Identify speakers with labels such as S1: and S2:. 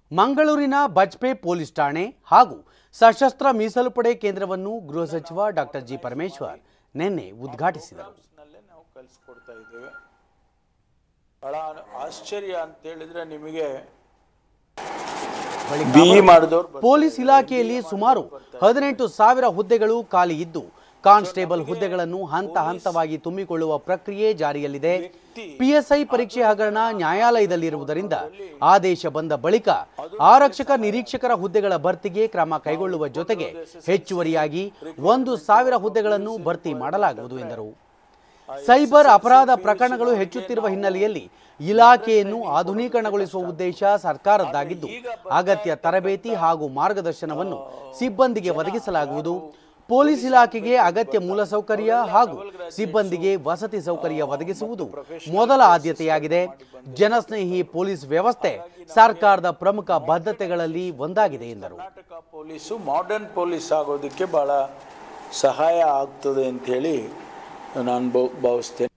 S1: ಮಂಗಳೂರಿನ ಬಜ್ಪೆ ಪೊಲೀಸ್ ಠಾಣೆ ಹಾಗೂ ಸಶಸ್ತ್ರ ಮೀಸಲು ಪಡೆ ಕೇಂದ್ರವನ್ನು ಗೃಹ ಸಚಿವ ಡಾಕ್ಟರ್ ಜಿ ಪರಮೇಶ್ವರ್ ನಿನ್ನೆ ಉದ್ಘಾಟಿಸಿದರು
S2: ನಲ್ಲೇ ನಾವು ಕಲಿಸ್ಕೊಡ್ತಾ ಇದ್ದೇವೆ ಬಹಳ ಆಶ್ಚರ್ಯ ಅಂತ ಹೇಳಿದ್ರೆ ನಿಮಗೆ ಬಿ ಮಾಡಿದವ್ರು
S1: ಪೊಲೀಸ್ ಇಲಾಖೆಯಲ್ಲಿ ಸುಮಾರು ಹದಿನೆಂಟು ಸಾವಿರ ಹುದ್ದೆಗಳು ಖಾಲಿ ಇದ್ದು ಕಾನ್ಸ್ಟೇಬಲ್ ಹುದ್ದೆಗಳನ್ನು ಹಂತ ಹಂತವಾಗಿ ತುಂಬಿಕೊಳ್ಳುವ ಪ್ರಕ್ರಿಯೆ ಜಾರಿಯಲ್ಲಿದೆ ಪಿಎಸ್ಐ ಪರೀಕ್ಷೆ ಹಗರಣ ನ್ಯಾಯಾಲಯದಲ್ಲಿರುವುದರಿಂದ ಆದೇಶ ಬಂದ ಬಳಿಕ ಆರಕ್ಷಕ ನಿರೀಕ್ಷಕರ ಹುದ್ದೆಗಳ ಭರ್ತಿಗೆ ಕ್ರಮ ಕೈಗೊಳ್ಳುವ ಜೊತೆಗೆ ಹೆಚ್ಚುವರಿಯಾಗಿ ಒಂದು ಸಾವಿರ ಹುದ್ದೆಗಳನ್ನು ಭರ್ತಿ ಮಾಡಲಾಗುವುದು ಎಂದರು ಸೈಬರ್ ಅಪರಾಧ ಪ್ರಕರಣಗಳು ಹೆಚ್ಚುತ್ತಿರುವ ಹಿನ್ನೆಲೆಯಲ್ಲಿ ಇಲಾಖೆಯನ್ನು ಆಧುನೀಕರಣಗೊಳಿಸುವ ಉದ್ದೇಶ ಸರ್ಕಾರದ್ದಾಗಿದ್ದು ಅಗತ್ಯ ತರಬೇತಿ ಹಾಗೂ ಮಾರ್ಗದರ್ಶನವನ್ನು ಸಿಬ್ಬಂದಿಗೆ ಒದಗಿಸಲಾಗುವುದು ಪೊಲೀಸ್ ಇಲಾಖೆಗೆ ಅಗತ್ಯ ಮೂಲಸೌಕರ್ಯ ಹಾಗೂ ಸಿಬ್ಬಂದಿಗೆ ವಸತಿ ಸೌಕರ್ಯ ಒದಗಿಸುವುದು ಮೊದಲ ಆದ್ಯತೆಯಾಗಿದೆ ಜನಸ್ನೇಹಿ ಪೊಲೀಸ್ ವ್ಯವಸ್ಥೆ ಸರ್ಕಾರದ ಪ್ರಮುಖ ಬದ್ಧತೆಗಳಲ್ಲಿ ಒಂದಾಗಿದೆ ಎಂದರು
S2: ಕರ್ನಾಟಕ ಪೊಲೀಸು ಮಾಡರ್ನ್ ಪೊಲೀಸ್ ಆಗೋದಕ್ಕೆ ಭಾಳ ಸಹಾಯ ಆಗ್ತದೆ ಅಂಥೇಳಿ ನಾನು ಭಾವಿಸ್ತೇನೆ